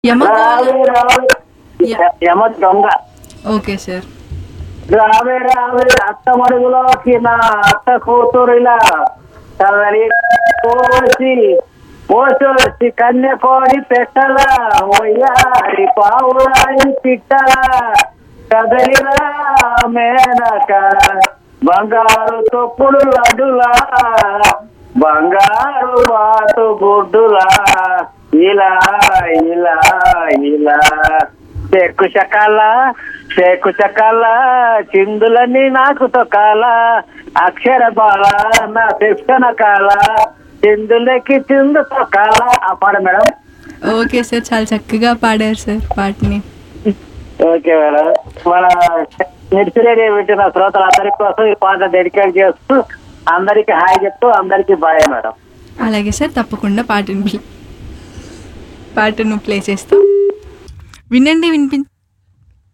యమగోళ రావే రావే య- యమ దొంగ ఓకే సార్ రావే రావే అత్త మడుగులోకి నా అత్త కూతురిలా కదలి పోసి పోసి కన్య కోడి పెట్టలా ఒయ్యారి పావురాయి పిట్టలా కదలిరా మేనక బంగారు తొప్పుడు లడ్డులా బంగారు బాటు గుడ్డులా ఇలా ఇలా ఇలా చెక్కు చకాల చెక్కు చకాల చిందులన్నీ నాకు తొక్కాల అక్షర బాల నా శిక్షణ కాల చిందులకి చిందు తొక్కాల ఆ పాడ మేడం ఓకే సార్ చాలా చక్కగా పాడారు సార్ పాటని ఓకే మేడం మన నిడిచిరేడి పెట్టిన శ్రోతలందరి కోసం ఈ పాట డెడికేట్ చేస్తూ అందరికి హాయ్ చెప్తూ అందరికి బాయ్ మేడం అలాగే సార్ తప్పకుండా పాటను ప్లే- పాటను ప్లే చేస్తాం వినండి వినిపి